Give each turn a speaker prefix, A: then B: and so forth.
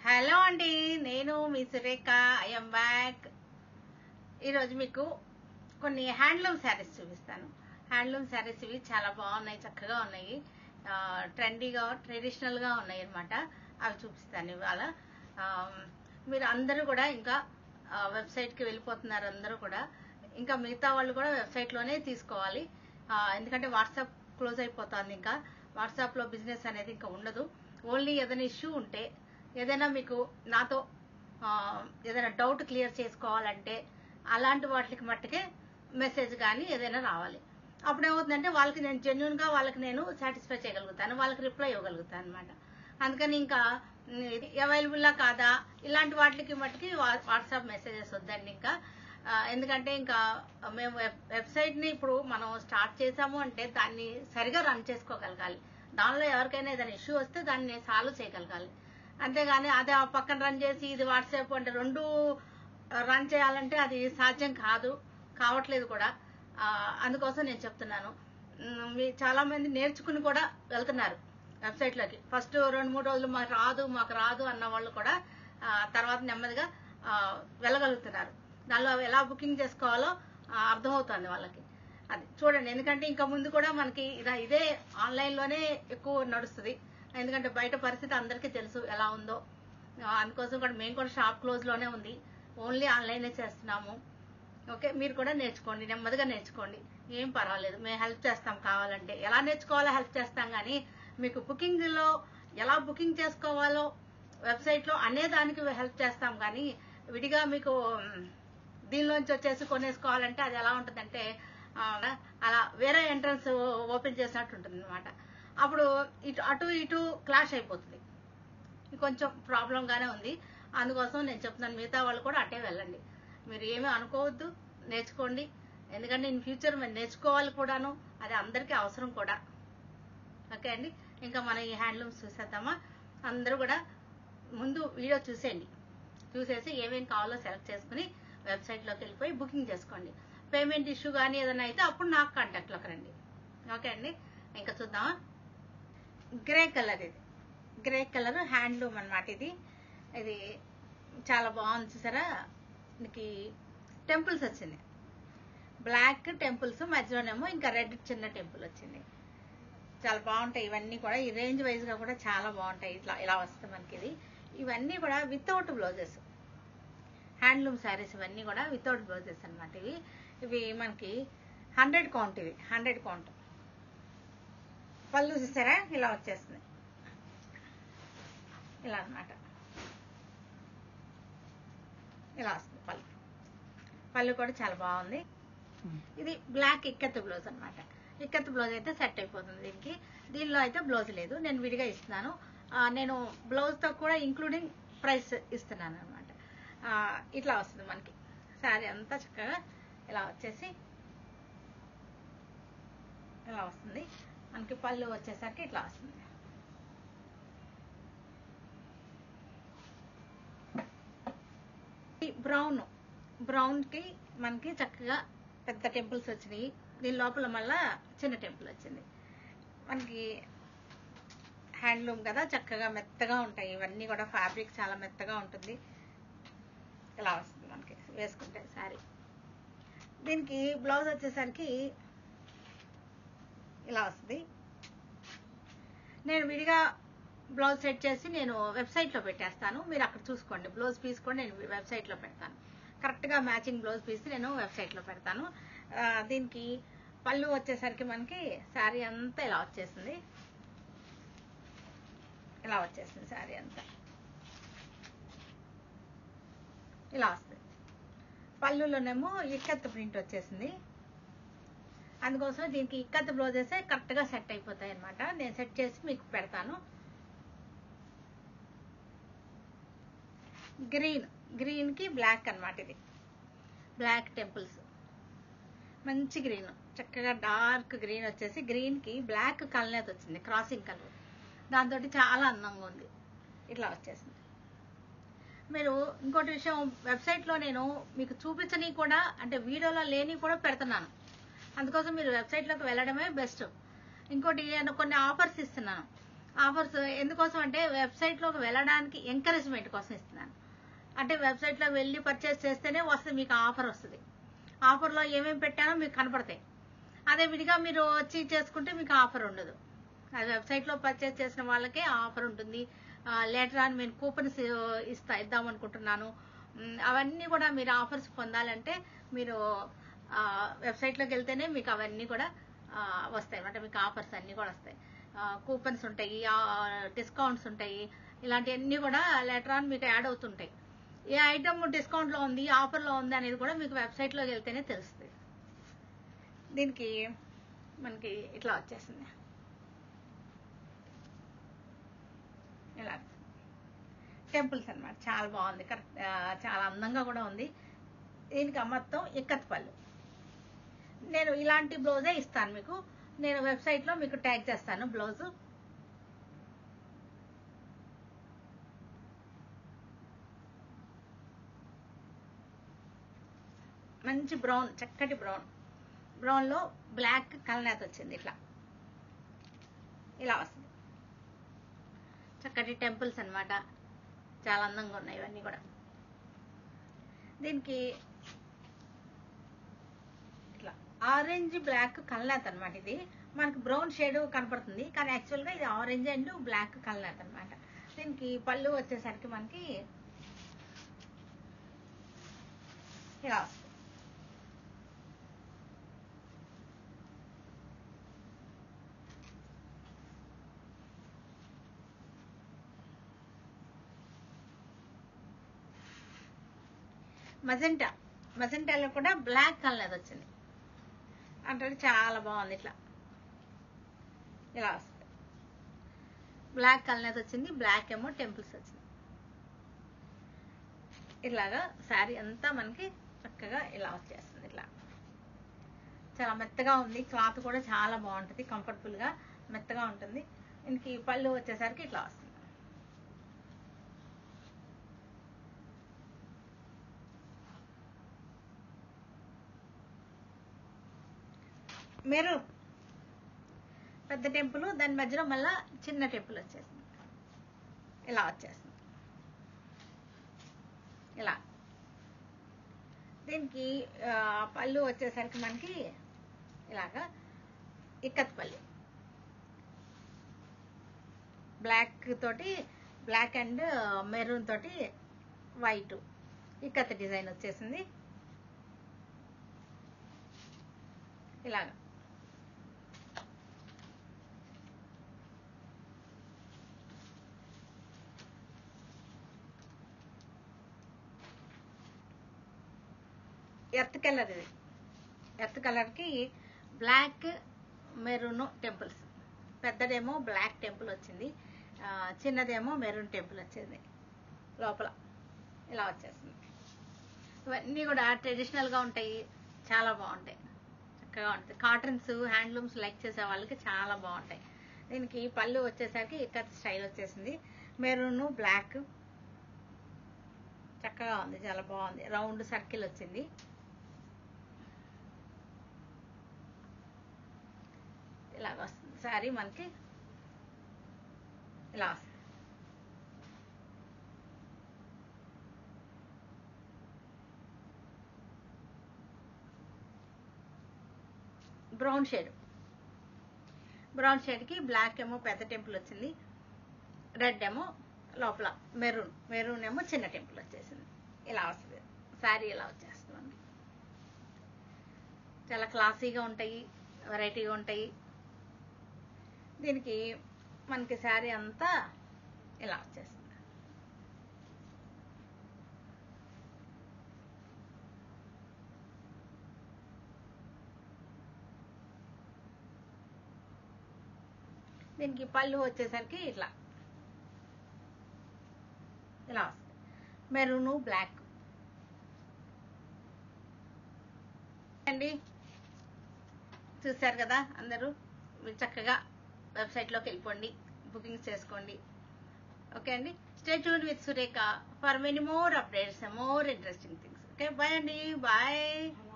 A: hello అండి నేను మీ Surekha I'm back ఈరోజు మీకు కొన్ని హ్యాండ్లూమ్ శారీస్ చూపిస్తాను హ్యాండ్లూమ్ శారీస్ ఇవి చాలా బాగున్నాయి చక్కగా ఉన్నాయి ఆ, ట్రెండీగా ట్రెడిషనల్గా ఉన్నాయి అన్నమాట అవి చూపిస్తాను ఇవాళ ఆ, మీరు అందరూ కూడా ఇంకా ఆ, వెబ్సైట్కి వెళ్ళిపోతున్నారు అందరూ కూడా ఇంకా మిగతా వాళ్ళు కూడా వెబ్సైట్లోనే తీసుకోవాలి ఆ, ఎందుకంటే వాట్సాప్ క్లోజ్ అయిపోతుంది ఇంకా వాట్సాప్లో బిజినెస్ అనేది ఇంకా ఉండదు ఓన్లీ ఏదైనా ఇష్యూ ఉంటే ఏదైనా మీకు నాతో ఆ, ఏదైనా డౌట్ క్లియర్ చేసుకోవాలంటే అలాంటి వాటికి మట్టుకే మెసేజ్ కానీ ఏదైనా రావాలి అప్పుడు ఏమవుతుందంటే వాళ్ళకి నేను జెన్యున్ గా వాళ్ళకి నేను సాటిస్ఫై చేయగలుగుతాను వాళ్ళకి రిప్లై ఇవ్వగలుగుతాను అనమాట అందుకని ఇంకా అవైలబుల్లా కాదా ఇలాంటి వాటికి మట్టుకి వా- వాట్సాప్ మెసేజెస్ వద్దండి ఇంకా ఆ, ఎందుకంటే ఇంకా మేము వెబ్ వెబ్సైట్ ని ఇప్పుడు మనం స్టార్ట్ చేసాము అంటే దాన్ని సరిగా రన్ చేసుకోగలగాలి దానిలో ఎవరికైనా ఏదైనా ఇష్యూ వస్తే దాన్ని సాల్వ్ చేయగలగాలి అంతేగాని అదే ఆ పక్కన రన్ చేసి ఇది వాట్సాప్ అంటే రెండు రన్ చేయాలంటే అది సాధ్యం కాదు కావట్లేదు కూడా ఆ, అందుకోసం నేను చెప్తున్నాను ఉమ్, మీ చాలా మంది నేర్చుకుని కూడా వెళ్తున్నారు వెబ్సైట్ లోకి ఫస్ట్ రెండు మూడు రోజులు మాకు రాదు మాకు రాదు అన్న వాళ్ళు కూడా ఆ, తర్వాత నెమ్మదిగా ఆ, వెళ్ళగలుగుతున్నారు దానిలో ఎలా బుకింగ్ చేసుకోవాలో ఆ, అర్థమవుతుంది వాళ్ళకి అది చూడండి ఎందుకంటే ఇంకా ముందు కూడా మనకి ఇదా- ఇదే ఆన్లైన్ లోనే ఎక్కువ నడుస్తుంది ఎందుకంటే బయట పరిస్థితి అందరికీ తెలుసు ఎలా ఉందో ఆ, అందుకోసం కూడా మేము కూడా షాప్ క్లోజ్ లోనే ఉంది ఓన్లీ ఆన్లైనే చేస్తున్నాము ఓకే మీరు కూడా నేర్చుకోండి నెమ్మదిగా నేర్చుకోండి ఏం పర్వాలేదు మేము హెల్ప్ చేస్తాం కావాలంటే ఎలా నేర్చుకోవాలో హెల్ప్ చేస్తాం కానీ మీకు బుకింగ్ లో ఎలా బుకింగ్ చేసుకోవాలో వెబ్సైట్ లో అనే దానికి హెల్ప్ చేస్తాం కానీ విడిగా మీకు మ్, దీనిలోంచి వచ్చేసి కొనేసుకోవాలంటే అది ఎలా ఉంటుందంటే ఆ, అలా వేరే ఎంట్రన్స్ ఓపెన్ చేసినట్టు ఉంటుంది అనమాట అప్పుడు ఇటు అటు ఇటు క్లాష్ అయిపోతుంది ఇది కొంచెం ప్రాబ్లం గానే ఉంది అందుకోసం నేను చెప్తున్నాను మిగతా వాళ్ళు కూడా అటే వెళ్ళండి మీరు ఏమీ అనుకోవద్దు నేర్చుకోండి ఎందుకంటే ఇన్ ఫ్యూచర్ మీరు నేర్చుకోవాలి కూడాను అది అందరికీ అవసరం కూడా ఓకే అండి ఇంకా మనం ఈ హ్యాండ్లూమ్స్ చూసేద్దామా అందరూ కూడా ముందు వీడియో చూసేయండి చూసేసి ఏమేం కావాలో సెలెక్ట్ చేసుకుని వెబ్సైట్లోకి వెళ్ళిపోయి బుకింగ్ చేసుకోండి పేమెంట్ ఇష్యూ కానీ ఏదైనా అయితే అప్పుడు నాకు కాంటాక్ట్లోకి రండి ఓకే అండి ఇంకా చూద్దామా గ్రే కలర్ ఇది గ్రే కలర్ హ్యాండ్లూమ్ అన్నమాట ఇది ఇది చాలా బాగుంది చూసారా దీనికి టెంపుల్స్ వచ్చింది బ్లాక్ టెంపుల్స్ మధ్యలోనేమో ఇంకా రెడ్ చిన్న టెంపుల్ వచ్చింది చాలా బాగుంటాయి ఇవన్నీ కూడా ఈ రేంజ్ వైజ్ గా కూడా చాలా బాగుంటాయి ఇట్లా ఇలా వస్తుంది మనకి ఇది ఇవన్నీ కూడా వితౌట్ బ్లౌజెస్ హ్యాండ్లూమ్ శారీస్ ఇవన్నీ కూడా వితౌట్ బ్లౌజెస్ అన్నమాట ఇవి ఇవి మనకి హండ్రెడ్ కౌంట్ ఇవి హండ్రెడ్ కౌంట్ పళ్ళు చూసారా ఇలా వచ్చేస్తుంది ఇలా అన్నమాట ఇలా వస్తుంది పళ్ళు పళ్ళు కూడా చాలా బాగుంది ఇది బ్లాక్ ఇక్కత్ బ్లౌజ్ అన్నమాట ఇక్కత్ బ్లౌజ్ అయితే సెట్ అయిపోతుంది దీనికి దీనిలో అయితే బ్లౌజ్ లేదు నేను విడిగా ఇస్తున్నాను ఆ, నేను బ్లౌజ్ తో కూడా ఇంక్లూడింగ్ ప్రైస్ ఇస్తున్నాను అనమాట ఇట్లా వస్తుంది మనకి శారీ అంతా చక్కగా ఇలా వచ్చేసి ఇలా వస్తుంది మనకి పళ్ళు వచ్చేసరికి ఇట్లా వస్తుంది ఈ బ్రౌన్ బ్రౌన్ కి మనకి చక్కగా పెద్ద టెంపుల్స్ వచ్చినాయి దీని లోపల మళ్ళా చిన్న టెంపుల్ వచ్చింది మనకి హ్యాండ్లూమ్ కదా చక్కగా మెత్తగా ఉంటాయి ఇవన్నీ కూడా ఫ్యాబ్రిక్ చాలా మెత్తగా ఉంటుంది ఇలా వస్తుంది మనకి వేసుకుంటే శారీ దీనికి బ్లౌజ్ వచ్చేసరికి ఇలా వస్తుంది నేను విడిగా బ్లౌజ్ సెట్ చేసి నేను వెబ్సైట్ లో పెట్టేస్తాను మీరు అక్కడ చూసుకోండి బ్లౌజ్ పీస్ కూడా నేను వెబ్సైట్ లో పెడతాను కరెక్ట్ గా మ్యాచింగ్ బ్లౌజ్ పీస్ నేను వెబ్సైట్ లో పెడతాను ఆ, దీనికి పళ్ళు వచ్చేసరికి మనకి శారీ అంతా ఇలా వచ్చేసింది ఇలా వచ్చేసింది శారీ అంతా ఇలా వస్తుంది పళ్ళులోనేమో ఇక్కత్ ప్రింట్ వచ్చేసింది అందుకోసం దీనికి ఇక్కత్ బ్లౌజెస్ కరెక్ట్ గా సెట్ అయిపోతాయి అనమాట నేను సెట్ చేసి మీకు పెడతాను గ్రీన్ గ్రీన్ కి బ్లాక్ అన్నమాట ఇది బ్లాక్ టెంపుల్స్ మంచి గ్రీన్ చక్కగా డార్క్ గ్రీన్ వచ్చేసి గ్రీన్ కి బ్లాక్ కలనేది వచ్చింది క్రాసింగ్ కలర్ దాంతో చాలా అందంగా ఉంది ఇట్లా వచ్చేసింది మీరు ఇంకోటి విషయం వెబ్సైట్ లో నేను మీకు చూపించని కూడా అంటే వీడియోలో లేని కూడా పెడుతున్నాను అందుకోసం మీరు వెబ్సైట్ లోకి వెళ్ళడమే బెస్ట్ ఇంకోటి నేను కొన్ని ఆఫర్స్ ఇస్తున్నాను ఆఫర్స్ ఎందుకోసం అంటే వెబ్సైట్లోకి వెళ్ళడానికి ఎంకరేజ్మెంట్ కోసం ఇస్తున్నాను అంటే వెబ్సైట్లో వెళ్ళి పర్చేస్ చేస్తేనే వస్తుంది మీకు ఆఫర్ వస్తుంది ఆఫర్లో ఏమేమి పెట్టానో మీకు కనపడతాయి అదే విడిగా మీరు వచ్చి చేసుకుంటే మీకు ఆఫర్ ఉండదు అది వెబ్సైట్లో పర్చేస్ చేసిన వాళ్ళకే ఆఫర్ ఉంటుంది లేటర్ ఆన్ నేను కూపన్స్ ఇస్తా ఇద్దాం అనుకుంటున్నాను మ్, అవన్నీ కూడా మీరు ఆఫర్స్ పొందాలంటే మీరు వెబ్సైట్లోకి వెళ్తేనే మీకు అవన్నీ కూడా ఆ, వస్తాయి అంటే మీకు ఆఫర్స్ అన్నీ కూడా వస్తాయి కూపన్స్ ఉంటాయి డిస్కౌంట్స్ ఉంటాయి ఇలాంటివన్నీ కూడా లేటర్ ఆన్ మీకు యాడ్ అవుతుంటాయి ఏ ఐటమ్ డిస్కౌంట్లో ఉంది ఆఫర్లో ఉంది అనేది కూడా మీకు వెబ్సైట్లోకి వెళ్తేనే తెలుస్తుంది దీనికి మనకి ఇట్లా వచ్చేసింది ఇలా టెంపుల్స్ అన్నమాట చాలా బాగుంది కరెక్ట్ ఆ, చాలా అందంగా కూడా ఉంది దీనికి మొత్తం ఇక్కత్ పళ్ళు నేను ఇలాంటి బ్లౌజే ఇస్తాను మీకు నేను వెబ్సైట్లో మీకు ట్యాగ్ చేస్తాను బ్లౌజు మంచి బ్రౌన్ చక్కటి బ్రౌన్ బ్రౌన్లో బ్లాక్ కలనేత వచ్చింది ఇట్లా ఇలా వస్తుంది చక్కటి టెంపుల్స్ అన్నమాట చాలా అందంగా ఉన్నాయి ఇవన్నీ కూడా దీనికి ఇట్లా ఆరెంజ్ బ్లాక్ కలనేత అనమాట ఇది మనకి బ్రౌన్ షేడ్ కనపడుతుంది కానీ యాక్చువల్గా ఇది ఆరెంజ్ అండ్ బ్లాక్ కలనేత అనమాట దీనికి పళ్ళు వచ్చేసరికి మనకి ఇలా వస్తుంది మజెంటా మజెంటాలో కూడా బ్లాక్ కలర్ వచ్చింది అంటే చాలా బాగుంది ఇట్లా ఇలా వస్తుంది బ్లాక్ కలర్ వచ్చింది బ్లాక్ ఏమో టెంపుల్స్ వచ్చింది ఇలాగా శారీ అంతా మనకి చక్కగా ఇలా వచ్చేస్తుంది ఇట్లా చాలా మెత్తగా ఉంది క్లాత్ కూడా చాలా బాగుంటుంది కంఫర్టబుల్గా మెత్తగా ఉంటుంది దీనికి పళ్ళు వచ్చేసరికి ఇట్లా వస్తుంది మెరూన్ పెద్ద టెంపుల్ దాని మధ్యలో మళ్ళా చిన్న టెంపుల్ వచ్చేసింది ఇలా వచ్చేసింది ఇలా దీనికి ఆ, పళ్ళు వచ్చేసరికి మనకి ఇలాగా ఇక్కత్ పళ్ళు బ్లాక్ తోటి బ్లాక్ అండ్ మెరూన్ తోటి వైట్ ఇక్కత్ డిజైన్ వచ్చేసింది ఇలాగా ఎర్త్ కలర్ ఇది ఎర్త్ కలర్కి బ్లాక్ మెరూన్ టెంపుల్స్ పెద్దదేమో బ్లాక్ టెంపుల్ వచ్చింది ఆ, చిన్నదేమో మెరూన్ టెంపుల్ వచ్చింది లోపల ఇలా వచ్చేసింది ఇవన్నీ కూడా ట్రెడిషనల్గా ఉంటాయి చాలా బాగుంటాయి చక్కగా ఉంటుంది కాటన్స్ హ్యాండ్లూమ్స్ లైక్ చేసే వాళ్ళకి చాలా బాగుంటాయి దీనికి పళ్ళు వచ్చేసరికి ఇక్కత్ స్టైల్ వచ్చేసింది మెరూన్ బ్లాక్ చక్కగా ఉంది చాలా బాగుంది రౌండ్ సర్కిల్ వచ్చింది ఇలాగ వస్తుంది సారీ మనకి ఇలా వస్తుంది బ్రౌన్ షేడ్ బ్రౌన్ షేడ్కి బ్లాక్ ఏమో పెద్ద టెంపుల్ వచ్చింది రెడ్ ఏమో లోపల మెరూన్ మెరూన్ ఏమో చిన్న టెంపుల్ వచ్చేసింది ఇలా వస్తుంది శారీ ఇలా వచ్చేస్తుంది చాలా క్లాసీగా ఉంటాయి వెరైటీగా ఉంటాయి దీనికి మనకి శారీ అంతా ఇలా వచ్చేస్తుంది దీనికి పళ్ళు వచ్చేసరికి ఇట్లా ఇలా వస్తుంది మెరూను బ్లాక్ అండి చూశారు కదా అందరూ మీరు చక్కగా వెబ్సైట్లోకి వెళ్ళిపోండి బుకింగ్స్ చేసుకోండి ఓకే అండి stay tune with Surekha for many more updates more interesting things okay bye అండి బాయ్